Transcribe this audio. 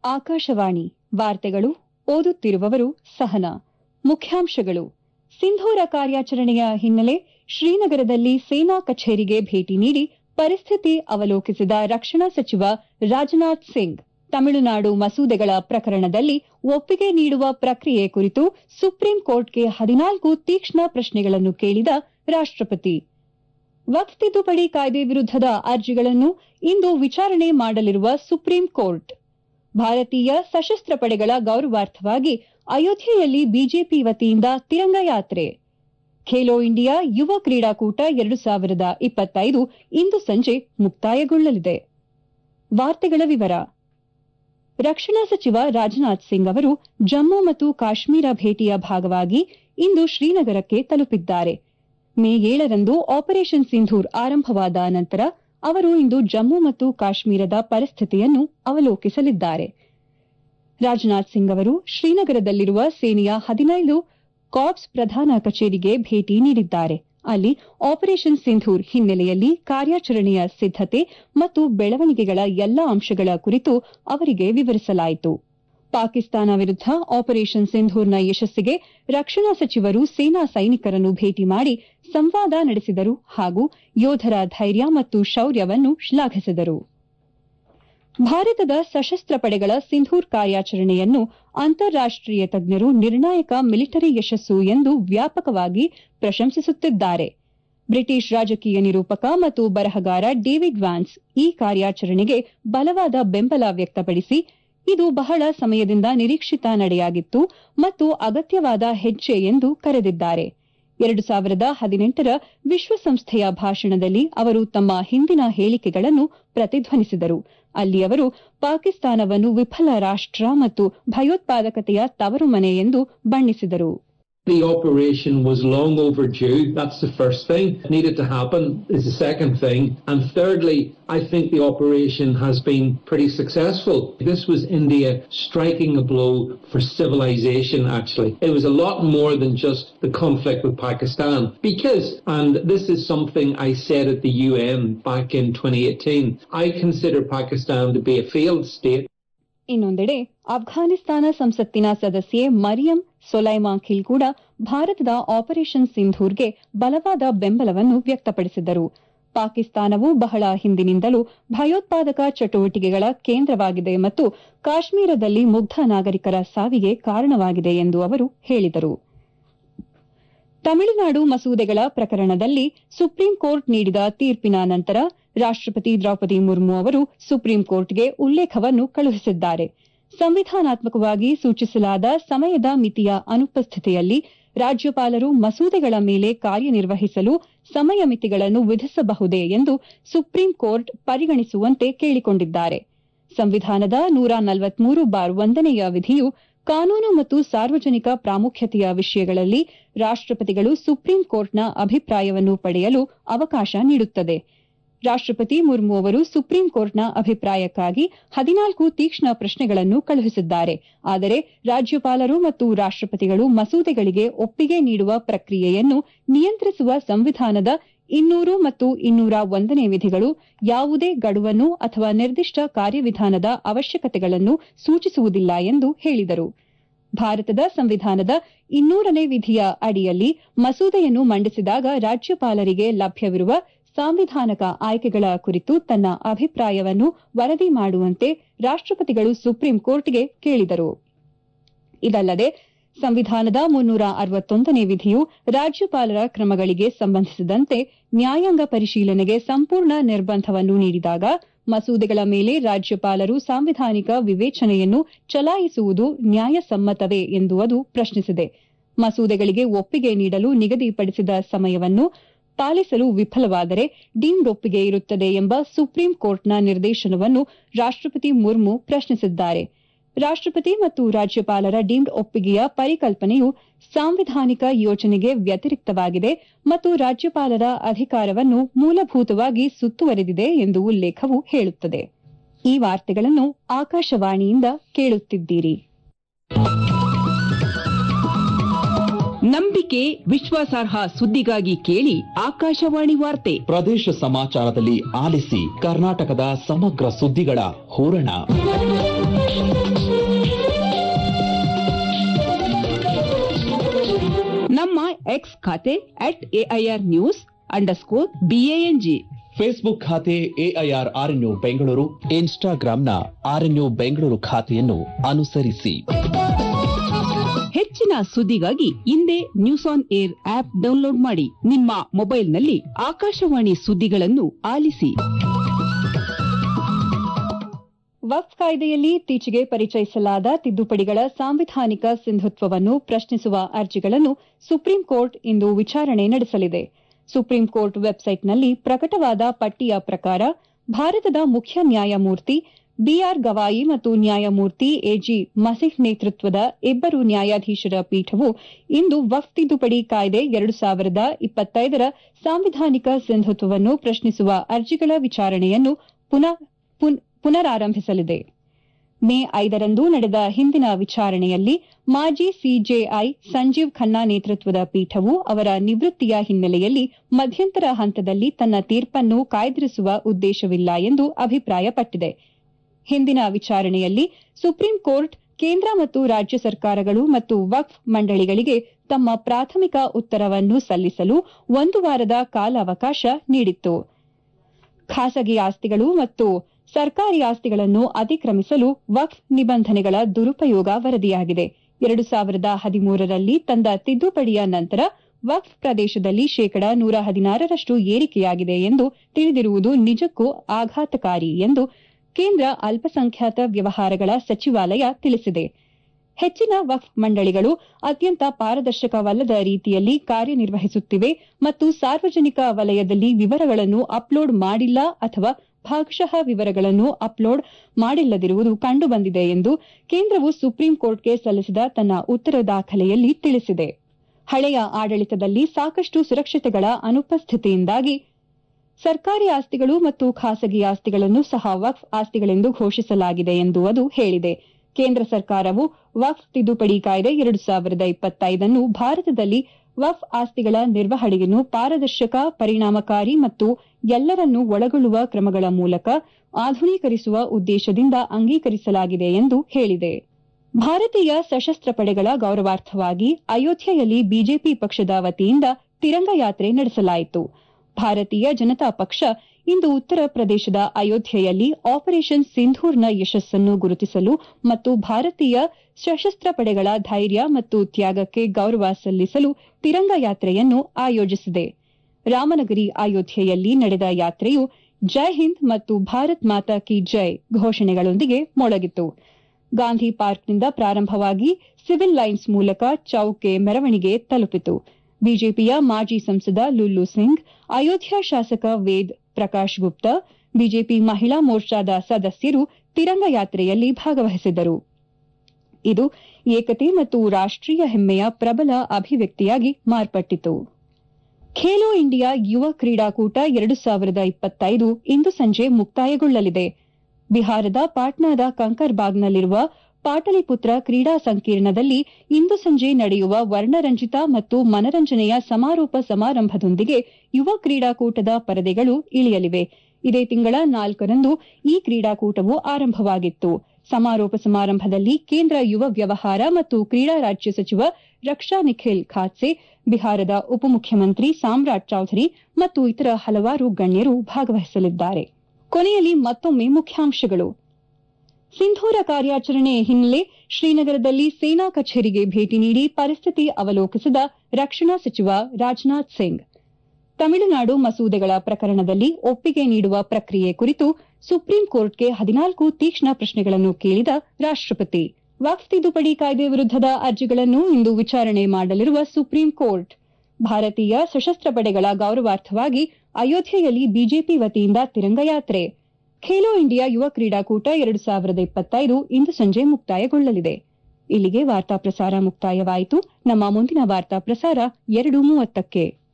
ಆಕಾಶವಾಣಿ ವಾರ್ತೆಗಳು ಓದುತ್ತಿರುವವರು ಸಹನಾ ಮುಖ್ಯಾಂಶಗಳು ಸಿಂಧೂರ ಕಾರ್ಯಾಚರಣೆಯ ಹಿನ್ನೆಲೆ ಶ್ರೀನಗರದಲ್ಲಿ ಸೇನಾ ಕಚೇರಿಗೆ ಭೇಟಿ ನೀಡಿ ಪರಿಸ್ಥಿತಿ ಅವಲೋಕಿಸಿದ ರಕ್ಷಣಾ ಸಚಿವ ರಾಜನಾಥ್ ಸಿಂಗ್ ತಮಿಳುನಾಡು ಮಸೂದೆಗಳ ಪ್ರಕರಣದಲ್ಲಿ ಒಪ್ಪಿಗೆ ನೀಡುವ ಪ್ರಕ್ರಿಯೆ ಕುರಿತು ಸುಪ್ರೀಂ ಕೋರ್ಟ್ಗೆ ಹದಿನಾಲ್ಕು ತೀಕ್ಷ್ಣ ಪ್ರಶ್ನೆಗಳನ್ನು ಕೇಳಿದ ರಾಷ್ಟಪತಿ ವಕ್ಫ್ ತಿದ್ದುಪಡಿ ಕಾಯ್ದೆ ವಿರುದ್ದದ ಅರ್ಜಿಗಳನ್ನು ಇಂದು ವಿಚಾರಣೆ ಮಾಡಲಿರುವ ಸುಪ್ರೀಂ ಕೋರ್ಟ್ ಭಾರತೀಯ ಸಶಸ್ತ್ರ ಪಡೆಗಳ ಗೌರವಾರ್ಥವಾಗಿ ಅಯೋಧ್ಯೆಯಲ್ಲಿ ಬಿಜೆಪಿ ವತಿಯಿಂದ ತಿರಂಗ ಯಾತ್ರೆ ಖೇಲೋ ಇಂಡಿಯಾ ಯುವ ಕ್ರೀಡಾಕೂಟ ಎರಡು ಸಾವಿರದ ಇಪ್ಪತ್ತೈದು ಇಂದು ಸಂಜೆ ಮುಕ್ತಾಯಗೊಳ್ಳಲಿದೆ ವಾರ್ತೆಗಳ ವಿವರ ರಕ್ಷಣಾ ಸಚಿವ ರಾಜನಾಥ್ ಸಿಂಗ್ ಅವರು ಜಮ್ಮು ಮತ್ತು ಕಾಶ್ಮೀರ ಭೇಟಿಯ ಭಾಗವಾಗಿ ಇಂದು ಶ್ರೀನಗರಕ್ಕೆ ತಲುಪಿದ್ದಾರೆ ಮೇ ಏಳರಂದು ಆಪರೇಷನ್ ಸಿಂಧೂರ್ ಆರಂಭವಾದ ನಂತರ ಅವರು ಇಂದು ಜಮ್ಮು ಮತ್ತು ಕಾಶ್ಮೀರದ ಪರಿಸ್ಥಿತಿಯನ್ನು ಅವಲೋಕಿಸಲಿದ್ದಾರೆ ರಾಜನಾಥ್ ಸಿಂಗ್ ಅವರು ಶ್ರೀನಗರದಲ್ಲಿರುವ ಸೇನೆಯ ಹದಿನೈದು ಕಾರ್ಪ್ಸ್ ಪ್ರಧಾನ ಕಚೇರಿಗೆ ಭೇಟಿ ನೀಡಿದ್ದಾರೆ ಅಲ್ಲಿ ಆಪರೇಷನ್ ಸಿಂಧೂರ್ ಹಿನ್ನೆಲೆಯಲ್ಲಿ ಕಾರ್ಯಾಚರಣೆಯ ಸಿದ್ದತೆ ಮತ್ತು ಬೆಳವಣಿಗೆಗಳ ಎಲ್ಲಾ ಅಂಶಗಳ ಕುರಿತು ಅವರಿಗೆ ವಿವರಿಸಲಾಯಿತು ಪಾಕಿಸ್ತಾನ ವಿರುದ್ದ ಆಪರೇಷನ್ ಸಿಂಧೂರ್ನ ಯಶಸ್ಸಿಗೆ ರಕ್ಷಣಾ ಸಚಿವರು ಸೇನಾ ಸೈನಿಕರನ್ನು ಭೇಟಿ ಮಾಡಿ ಸಂವಾದ ನಡೆಸಿದರು ಹಾಗೂ ಯೋಧರ ಧೈರ್ಯ ಮತ್ತು ಶೌರ್ಯವನ್ನು ಶ್ಲಾಘಿಸಿದರು ಭಾರತದ ಸಶಸ್ತ್ರ ಪಡೆಗಳ ಸಿಂಧೂರ್ ಕಾರ್ಯಾಚರಣೆಯನ್ನು ಅಂತಾರಾಷ್ಟೀಯ ತಜ್ಞರು ನಿರ್ಣಾಯಕ ಮಿಲಿಟರಿ ಯಶಸ್ಸು ಎಂದು ವ್ಯಾಪಕವಾಗಿ ಪ್ರಶಂಸಿಸುತ್ತಿದ್ದಾರೆ ಬ್ರಿಟಿಷ್ ರಾಜಕೀಯ ನಿರೂಪಕ ಮತ್ತು ಬರಹಗಾರ ಡೇವಿಡ್ ವ್ಯಾನ್ಸ್ ಈ ಕಾರ್ಯಾಚರಣೆಗೆ ಬಲವಾದ ಬೆಂಬಲ ವ್ಯಕ್ತಪಡಿಸಿ ಇದು ಬಹಳ ಸಮಯದಿಂದ ನಿರೀಕ್ಷಿತ ನಡೆಯಾಗಿತ್ತು ಮತ್ತು ಅಗತ್ಯವಾದ ಹೆಜ್ಜೆ ಎಂದು ಕರೆದಿದ್ದಾರೆ ಎರಡು ಸಾವಿರದ ಹದಿನೆಂಟರ ವಿಶ್ವಸಂಸ್ಥೆಯ ಭಾಷಣದಲ್ಲಿ ಅವರು ತಮ್ಮ ಹಿಂದಿನ ಹೇಳಿಕೆಗಳನ್ನು ಪ್ರತಿಧ್ವನಿಸಿದರು ಅಲ್ಲಿ ಅವರು ಪಾಕಿಸ್ತಾನವನ್ನು ವಿಫಲ ರಾಷ್ಟ ಮತ್ತು ಭಯೋತ್ಪಾದಕತೆಯ ತವರು ಮನೆ ಎಂದು ಬಣ್ಣಿಸಿದರು The operation was long overdue. That's the first thing. It needed to happen is the second thing. And thirdly, I think the operation has been pretty successful. This was India striking a blow for civilization, actually. It was a lot more than just the conflict with Pakistan. Because, and this is something I said at the UN back in 2018, I consider Pakistan to be a failed state. ಇನ್ನೊಂದೆಡೆ ಅಫ್ಘಾನಿಸ್ತಾನ ಸಂಸತ್ತಿನ ಸದಸ್ಯೆ ಮರಿಯಂ ಸೊಲೈಮಾ ಖಿಲ್ ಕೂಡ ಭಾರತದ operation ಸಿಂಧೂರ್ಗೆ ಬಲವಾದ ಬೆಂಬಲವನ್ನು ವ್ಯಕ್ತಪಡಿಸಿದರು ಪಾಕಿಸ್ತಾನವು ಬಹಳ ಹಿಂದಿನಿಂದಲೂ ಭಯೋತ್ಪಾದಕ ಚಟುವಟಿಕೆಗಳ ಕೇಂದ್ರವಾಗಿದೆ ಮತ್ತು ಕಾಶ್ಮೀರದಲ್ಲಿ ಮುಗ್ಧ ನಾಗರಿಕರ ಸಾವಿಗೆ ಕಾರಣವಾಗಿದೆ ಎಂದು ಅವರು ಹೇಳಿದರು ತಮಿಳುನಾಡು ಮಸೂದೆಗಳ ಪ್ರಕರಣದಲ್ಲಿ ಸುಪ್ರೀಂ ಕೋರ್ಟ್ ನೀಡಿದ ತೀರ್ಪಿನ ನಂತರ ರಾಷ್ಟಪತಿ ದ್ರೌಪದಿ ಮುರ್ಮು ಅವರು ಸುಪ್ರೀಂ ಕೋರ್ಟ್ಗೆ ಉಲ್ಲೇಖವನ್ನು ಕಳುಹಿಸಿದ್ದಾರೆ ಸಂವಿಧಾನಾತ್ಮಕವಾಗಿ ಸೂಚಿಸಲಾದ ಸಮಯದ ಮಿತಿಯ ಅನುಪಸ್ಥಿತಿಯಲ್ಲಿ ರಾಜ್ಯಪಾಲರು ಮಸೂದೆಗಳ ಮೇಲೆ ಕಾರ್ಯನಿರ್ವಹಿಸಲು ಸಮಯ ಮಿತಿಗಳನ್ನು ವಿಧಿಸಬಹುದೇ ಎಂದು ಸುಪ್ರೀಂ ಕೋರ್ಟ್ ಪರಿಗಣಿಸುವಂತೆ ಕೇಳಿಕೊಂಡಿದ್ದಾರೆ ಸಂವಿಧಾನದ ನೂರ ನಲವತ್ಮೂರು ಬಾರ್ ಒಂದನೆಯ ವಿಧಿಯು ಕಾನೂನು ಮತ್ತು ಸಾರ್ವಜನಿಕ ಪ್ರಾಮುಖ್ಯತೆಯ ವಿಷಯಗಳಲ್ಲಿ ರಾಷ್ಟಪತಿಗಳು ಸುಪ್ರೀಂ ಕೋರ್ಟ್ನ ಅಭಿಪ್ರಾಯವನ್ನು ಪಡೆಯಲು ಅವಕಾಶ ನೀಡುತ್ತದೆ ರಾಷ್ಟಪತಿ ಮುರ್ಮು ಅವರು ಸುಪ್ರೀಂ ಕೋರ್ಟ್ನ ಅಭಿಪ್ರಾಯಕ್ಕಾಗಿ ಹದಿನಾಲ್ಕು ತೀಕ್ಷ್ಣ ಪ್ರಶ್ನೆಗಳನ್ನು ಕಳುಹಿಸಿದ್ದಾರೆ ಆದರೆ ರಾಜ್ಯಪಾಲರು ಮತ್ತು ರಾಷ್ಟಪತಿಗಳು ಮಸೂದೆಗಳಿಗೆ ಒಪ್ಪಿಗೆ ನೀಡುವ ಪ್ರಕ್ರಿಯೆಯನ್ನು ನಿಯಂತ್ರಿಸುವ ಸಂವಿಧಾನದ ಇನ್ನೂರು ಮತ್ತು ಇನ್ನೂರ ಒಂದನೇ ವಿಧಿಗಳು ಯಾವುದೇ ಗಡುವನ್ನು ಅಥವಾ ನಿರ್ದಿಷ್ಟ ಕಾರ್ಯವಿಧಾನದ ಅವಶ್ಯಕತೆಗಳನ್ನು ಸೂಚಿಸುವುದಿಲ್ಲ ಎಂದು ಹೇಳಿದರು ಭಾರತದ ಸಂವಿಧಾನದ ಇನ್ನೂರನೇ ವಿಧಿಯ ಅಡಿಯಲ್ಲಿ ಮಸೂದೆಯನ್ನು ಮಂಡಿಸಿದಾಗ ರಾಜ್ಯಪಾಲರಿಗೆ ಲಭ್ಯವಿರುವ ಸಾಂವಿಧಾನಿಕ ಆಯ್ಕೆಗಳ ಕುರಿತು ತನ್ನ ಅಭಿಪ್ರಾಯವನ್ನು ವರದಿ ಮಾಡುವಂತೆ ರಾಷ್ಟಪತಿಗಳು ಸುಪ್ರೀಂ ಕೋರ್ಟ್ಗೆ ಕೇಳಿದರು ಇದಲ್ಲದೆ ಸಂವಿಧಾನದ ಮುನ್ನೂರ ಅರವತ್ತೊಂದನೇ ವಿಧಿಯು ರಾಜ್ಯಪಾಲರ ಕ್ರಮಗಳಿಗೆ ಸಂಬಂಧಿಸಿದಂತೆ ನ್ಯಾಯಾಂಗ ಪರಿಶೀಲನೆಗೆ ಸಂಪೂರ್ಣ ನಿರ್ಬಂಧವನ್ನು ನೀಡಿದಾಗ ಮಸೂದೆಗಳ ಮೇಲೆ ರಾಜ್ಯಪಾಲರು ಸಾಂವಿಧಾನಿಕ ವಿವೇಚನೆಯನ್ನು ಚಲಾಯಿಸುವುದು ನ್ಯಾಯಸಮ್ಮತವೇ ಎಂದು ಅದು ಪ್ರಶ್ನಿಸಿದೆ ಮಸೂದೆಗಳಿಗೆ ಒಪ್ಪಿಗೆ ನೀಡಲು ನಿಗದಿಪಡಿಸಿದ ಸಮಯವನ್ನು ಪಾಲಿಸಲು ವಿಫಲವಾದರೆ ಡೀಮ್ಡ್ ಒಪ್ಪಿಗೆ ಇರುತ್ತದೆ ಎಂಬ ಸುಪ್ರೀಂ ಕೋರ್ಟ್ನ ನಿರ್ದೇಶನವನ್ನು ರಾಷ್ಟಪತಿ ಮುರ್ಮು ಪ್ರಶ್ನಿಸಿದ್ದಾರೆ ರಾಷ್ಟಪತಿ ಮತ್ತು ರಾಜ್ಯಪಾಲರ ಡೀಮ್ಡ್ ಒಪ್ಪಿಗೆಯ ಪರಿಕಲ್ಪನೆಯು ಸಾಂವಿಧಾನಿಕ ಯೋಜನೆಗೆ ವ್ಯತಿರಿಕ್ತವಾಗಿದೆ ಮತ್ತು ರಾಜ್ಯಪಾಲರ ಅಧಿಕಾರವನ್ನು ಮೂಲಭೂತವಾಗಿ ಸುತ್ತುವರೆದಿದೆ ಎಂದು ಉಲ್ಲೇಖವು ಹೇಳುತ್ತದೆ ಈ ವಾರ್ತೆಗಳನ್ನು ಆಕಾಶವಾಣಿಯಿಂದ ಕೇಳುತ್ತಿದ್ದೀರಿ ನಂಬಿಕೆ ವಿಶ್ವಾಸಾರ್ಹ ಸುದ್ದಿಗಾಗಿ ಕೇಳಿ ಆಕಾಶವಾಣಿ ವಾರ್ತೆ ಪ್ರದೇಶ ಸಮಾಚಾರದಲ್ಲಿ ಆಲಿಸಿ ಕರ್ನಾಟಕದ ಸಮಗ್ರ ಸುದ್ದಿಗಳ ಹೂರಣ ನಮ್ಮ ಎಕ್ಸ್ ಖಾತೆ at AIR news underscore BANG Facebook ಖಾತೆ ಎಐಆರ್ ಆರ್ಎನ್ಯು ಬೆಂಗಳೂರು ಇನ್ಸ್ಟಾಗ್ರಾಂನ ಆರ್ಎನ್ಯು ಬೆಂಗಳೂರು ಖಾತೆಯನ್ನು ಅನುಸರಿಸಿ ಹೆಚ್ಚಿನ ಸುದ್ದಿಗಾಗಿ ಹಿಂದೆ news on air app download ಮಾಡಿ ನಿಮ್ಮ ಮೊಬೈಲ್ನಲ್ಲಿ ಆಕಾಶವಾಣಿ ಸುದ್ದಿಗಳನ್ನು ಆಲಿಸಿ ವಕ್ಫ್ ಕಾಯ್ದೆಯಲ್ಲಿ ಇತ್ತೀಚೆಗೆ ಪರಿಚಯಿಸಲಾದ ತಿದ್ದುಪಡಿಗಳ ಸಾಂವಿಧಾನಿಕ ಸಿಂಧುತ್ವವನ್ನು ಪ್ರಶ್ನಿಸುವ ಅರ್ಜಿಗಳನ್ನು ಸುಪ್ರೀಂ ಕೋರ್ಟ್ ಇಂದು ವಿಚಾರಣೆ ನಡೆಸಲಿದೆ ಸುಪ್ರೀಂ ಕೋರ್ಟ್ ವೆಬ್ಸೈಟ್ನಲ್ಲಿ ಪ್ರಕಟವಾದ ಪಟ್ಟಿಯ ಪ್ರಕಾರ ಭಾರತದ ಮುಖ್ಯ ನ್ಯಾಯಮೂರ್ತಿ ಬಿಆರ್ ಗವಾಯಿ ಮತ್ತು ನ್ಯಾಯಮೂರ್ತಿ ಎಜಿ ಮಸಿಹ್ ನೇತೃತ್ವದ ಇಬ್ಬರು ನ್ಯಾಯಾಧೀಶರ ಪೀಠವು ಇಂದು ವಕ್ಫ್ ತಿದ್ದುಪಡಿ ಕಾಯ್ದೆ ಎರಡು ಸಾವಿರದ ಇಪ್ಪತ್ತೈದರ ಸಾಂವಿಧಾನಿಕ ಸಿಂಧುತ್ವವನ್ನು ಪ್ರಶ್ನಿಸುವ ಅರ್ಜಿಗಳ ವಿಚಾರಣೆಯನ್ನು ಪುನಃ ಪುನರಾರಂಭಿಸಲಿದೆ ಮೇ ಐದರಂದು ನಡೆದ ಹಿಂದಿನ ವಿಚಾರಣೆಯಲ್ಲಿ ಮಾಜಿ ಸಿಜೆಐ ಸಂಜೀವ್ ಖನ್ನಾ ನೇತೃತ್ವದ ಪೀಠವು ಅವರ ನಿವೃತ್ತಿಯ ಹಿನ್ನೆಲೆಯಲ್ಲಿ ಮಧ್ಯಂತರ ಹಂತದಲ್ಲಿ ತನ್ನ ತೀರ್ಪನ್ನು ಕಾಯ್ದಿರಿಸುವ ಉದ್ದೇಶವಿಲ್ಲ ಎಂದು ಅಭಿಪ್ರಾಯಪಟ್ಟಿದೆ ಹಿಂದಿನ ವಿಚಾರಣೆಯಲ್ಲಿ ಸುಪ್ರೀಂ ಕೋರ್ಟ್ ಕೇಂದ್ರ ಮತ್ತು ರಾಜ್ಯ ಸರ್ಕಾರಗಳು ಮತ್ತು ವಕ್ಫ್ ಮಂಡಳಿಗಳಿಗೆ ತಮ್ಮ ಪ್ರಾಥಮಿಕ ಉತ್ತರವನ್ನು ಸಲ್ಲಿಸಲು ಒಂದು ವಾರದ ಕಾಲಾವಕಾಶ ನೀಡಿತ್ತು ಖಾಸಗಿ ಆಸ್ತಿಗಳು ಮತ್ತು ಸರ್ಕಾರಿ ಆಸ್ತಿಗಳನ್ನು ಅತಿಕ್ರಮಿಸಲು ವಕ್ಫ್ ನಿಬಂಧನೆಗಳ ದುರುಪಯೋಗ ವರದಿಯಾಗಿದೆ ಎರಡು ಸಾವಿರದ ಹದಿಮೂರರಲ್ಲಿ ತಂದ ತಿದ್ದುಪಡಿಯ ನಂತರ ವಕ್ಫ್ ಪ್ರದೇಶದಲ್ಲಿ ಶೇಕಡಾ ನೂರ ಹದಿನಾರರಷ್ಟು ಏರಿಕೆಯಾಗಿದೆ ಎಂದು ತಿಳಿದಿರುವುದು ನಿಜಕ್ಕೂ ಆಘಾತಕಾರಿ ಎಂದು ಕೇಂದ್ರ ಅಲ್ಪಸಂಖ್ಯಾತ ವ್ಯವಹಾರಗಳ ಸಚಿವಾಲಯ ತಿಳಿಸಿದೆ ಹೆಚ್ಚಿನ ವಕ್ಫ್ ಮಂಡಳಿಗಳು ಅತ್ಯಂತ ಪಾರದರ್ಶಕವಲ್ಲದ ರೀತಿಯಲ್ಲಿ ಕಾರ್ಯನಿರ್ವಹಿಸುತ್ತಿವೆ ಮತ್ತು ಸಾರ್ವಜನಿಕ ವಲಯದಲ್ಲಿ ವಿವರಗಳನ್ನು ಅಪ್ಲೋಡ್ ಮಾಡಿಲ್ಲ ಅಥವಾ ಭಾಗಶಃ ವಿವರಗಳನ್ನು ಅಪ್ಲೋಡ್ ಮಾಡಿಲ್ಲದಿರುವುದು ಕಂಡುಬಂದಿದೆ ಎಂದು ಕೇಂದ್ರವು ಸುಪ್ರೀಂ ಕೋರ್ಟ್ಗೆ ಸಲ್ಲಿಸಿದ ತನ್ನ ಉತ್ತರ ದಾಖಲೆಯಲ್ಲಿ ತಿಳಿಸಿದೆ ಹಳೆಯ ಆಡಳಿತದಲ್ಲಿ ಸಾಕಷ್ಟು ಸುರಕ್ಷತೆಗಳ ಅನುಪಸ್ಥಿತಿಯಿಂದಾಗಿ ಸರ್ಕಾರಿ ಆಸ್ತಿಗಳು ಮತ್ತು ಖಾಸಗಿ ಆಸ್ತಿಗಳನ್ನು ಸಹ ವಕ್ಫ್ ಆಸ್ತಿಗಳೆಂದು ಘೋಷಿಸಲಾಗಿದೆ ಎಂದು ಅದು ಹೇಳಿದೆ ಕೇಂದ್ರ ಸರ್ಕಾರವು ವಕ್ಫ್ ತಿದ್ದುಪಡಿ ಕಾಯ್ದೆ ಎರಡು ಸಾವಿರದ ಇಪ್ಪತ್ತೈದನ್ನು ಭಾರತದಲ್ಲಿ ವಕ್ಫ್ ಆಸ್ತಿಗಳ ನಿರ್ವಹಣೆಯನ್ನು ಪಾರದರ್ಶಕ ಪರಿಣಾಮಕಾರಿ ಮತ್ತು ಎಲ್ಲರನ್ನೂ ಒಳಗೊಳ್ಳುವ ಕ್ರಮಗಳ ಮೂಲಕ ಆಧುನೀಕರಿಸುವ ಉದ್ದೇಶದಿಂದ ಅಂಗೀಕರಿಸಲಾಗಿದೆ ಎಂದು ಹೇಳಿದೆ ಭಾರತೀಯ ಸಶಸ್ತ್ರ ಪಡೆಗಳ ಗೌರವಾರ್ಥವಾಗಿ ಅಯೋಧ್ಯೆಯಲ್ಲಿ ಬಿಜೆಪಿ ಪಕ್ಷದ ವತಿಯಿಂದ ತಿರಂಗ ಯಾತ್ರೆ ನಡೆಸಲಾಯಿತು ಭಾರತೀಯ ಜನತಾ ಪಕ್ಷ ಇಂದು ಉತ್ತರ ಪ್ರದೇಶದ ಅಯೋಧ್ಯೆಯಲ್ಲಿ ಆಪರೇಷನ್ ಸಿಂಧೂರ್ನ ಯಶಸ್ಸನ್ನು ಗುರುತಿಸಲು ಮತ್ತು ಭಾರತೀಯ ಸಶಸ್ತ್ರ ಪಡೆಗಳ ಧೈರ್ಯ ಮತ್ತು ತ್ಯಾಗಕ್ಕೆ ಗೌರವ ಸಲ್ಲಿಸಲು ತಿರಂಗ ಯಾತ್ರೆಯನ್ನು ಆಯೋಜಿಸಿದೆ ರಾಮನಗರಿ ಅಯೋಧ್ಯೆಯಲ್ಲಿ ನಡೆದ ಯಾತ್ರೆಯು ಜೈ ಹಿಂದ್ ಮತ್ತು ಭಾರತ್ ಮಾತಾ ಕಿ ಜೈ ಘೋಷಣೆಗಳೊಂದಿಗೆ ಮೊಳಗಿತು ಗಾಂಧಿ ಪಾರ್ಕ್ನಿಂದ ಪ್ರಾರಂಭವಾಗಿ ಸಿವಿಲ್ ಲೈನ್ಸ್ ಮೂಲಕ ಚೌಕ್ಗೆ ಮೆರವಣಿಗೆ ತಲುಪಿತು ಬಿಜೆಪಿಯ ಮಾಜಿ ಸಂಸದ ಲುಲ್ಲು ಸಿಂಗ್ ಅಯೋಧ್ಯ ಶಾಸಕ ವೇದ್ ಪ್ರಕಾಶ್ ಗುಪ್ತಾ ಬಿಜೆಪಿ ಮಹಿಳಾ ಮೋರ್ಚಾದ ಸದಸ್ಯರು ತಿರಂಗ ಯಾತ್ರೆಯಲ್ಲಿ ಭಾಗವಹಿಸಿದರು ಇದು ಏಕತೆ ಮತ್ತು ರಾಷ್ಟೀಯ ಹೆಮ್ಮೆಯ ಪ್ರಬಲ ಅಭಿವ್ಯಕ್ತಿಯಾಗಿ ಮಾರ್ಪಟ್ಟಿತು ಖೇಲೋ ಇಂಡಿಯಾ ಯುವ ಕ್ರೀಡಾಕೂಟ ಎರಡು ಸಾವಿರದ ಇಪ್ಪತ್ತೈದು ಇಂದು ಸಂಜೆ ಮುಕ್ತಾಯಗೊಳ್ಳಲಿದೆ ಬಿಹಾರದ ಪಾಟ್ನಾದ ಕಂಕರ್ಬಾಗ್ನಲ್ಲಿರುವ ಪಾಟಲಿಪುತ್ರ ಕ್ರೀಡಾ ಸಂಕೀರ್ಣದಲ್ಲಿ ಇಂದು ಸಂಜೆ ನಡೆಯುವ ವರ್ಣರಂಜಿತ ಮತ್ತು ಮನರಂಜನೆಯ ಸಮಾರೋಪ ಸಮಾರಂಭದೊಂದಿಗೆ ಯುವ ಕ್ರೀಡಾಕೂಟದ ಪರದೆಗಳು ಇಳಿಯಲಿವೆ ಇದೇ ತಿಂಗಳ ನಾಲ್ಕರಂದು ಈ ಕ್ರೀಡಾಕೂಟವು ಆರಂಭವಾಗಿತ್ತು ಸಮಾರೋಪ ಸಮಾರಂಭದಲ್ಲಿ ಕೇಂದ್ರ ಯುವ ವ್ಯವಹಾರ ಮತ್ತು ಕ್ರೀಡಾ ರಾಜ್ಯ ಸಚಿವ ರಕ್ಷಾ ನಿಖಿಲ್ ಖಾದ್ಸೆ ಬಿಹಾರದ ಉಪಮುಖ್ಯಮಂತ್ರಿ ಸಾಮ್ರಾಟ್ ಚೌಧರಿ ಮತ್ತು ಇತರ ಹಲವಾರು ಗಣ್ಯರು ಭಾಗವಹಿಸಲಿದ್ದಾರೆ ಕೊನೆಯಲ್ಲಿ ಮತ್ತೊಮ್ಮೆ ಮುಖ್ಯಾಂಶಗಳು ಸಿಂಧೂರ ಕಾರ್ಯಾಚರಣೆ ಹಿನ್ನೆಲೆ ಶ್ರೀನಗರದಲ್ಲಿ ಸೇನಾ ಕಚೇರಿಗೆ ಭೇಟಿ ನೀಡಿ ಪರಿಸ್ಥಿತಿ ಅವಲೋಕಿಸಿದ ರಕ್ಷಣಾ ಸಚಿವ ರಾಜನಾಥ್ ಸಿಂಗ್ ತಮಿಳುನಾಡು ಮಸೂದೆಗಳ ಪ್ರಕರಣದಲ್ಲಿ ಒಪ್ಪಿಗೆ ನೀಡುವ ಪ್ರಕ್ರಿಯೆ ಕುರಿತು ಸುಪ್ರೀಂ ಕೋರ್ಟ್ಗೆ ಹದಿನಾಲ್ಕು ತೀಕ್ಷ್ಣ ಪ್ರಶ್ನೆಗಳನ್ನು ಕೇಳಿದ ರಾಷ್ಟಪತಿ ವಕ್ಫ್ ತಿದ್ದುಪಡಿ ಕಾಯ್ದೆ ವಿರುದ್ದದ ಅರ್ಜಿಗಳನ್ನು ಇಂದು ವಿಚಾರಣೆ ಮಾಡಲಿರುವ ಸುಪ್ರೀಂ ಕೋರ್ಟ್ ಭಾರತೀಯ ಸಶಸ್ತ್ರ ಪಡೆಗಳ ಗೌರವಾರ್ಥವಾಗಿ ಅಯೋಧ್ಯೆಯಲ್ಲಿ ಬಿಜೆಪಿ ವತಿಯಿಂದ ತಿರಂಗ ಯಾತ್ರೆ ಖೇಲೋ ಇಂಡಿಯಾ ಯುವ ಕ್ರೀಡಾಕೂಟ ಎರಡು ಸಾವಿರದ ಇಪ್ಪತ್ತೈದು ಇಂದು ಸಂಜೆ ಮುಕ್ತಾಯಗೊಳ್ಳಲಿದೆ ಇಲ್ಲಿಗೆ ವಾರ್ತಾ ಪ್ರಸಾರ ಮುಕ್ತಾಯವಾಯಿತು ನಮ್ಮ ಮುಂದಿನ ವಾರ್ತಾ ಪ್ರಸಾರ ಎರಡು ಮೂವತ್ತಕ್ಕೆ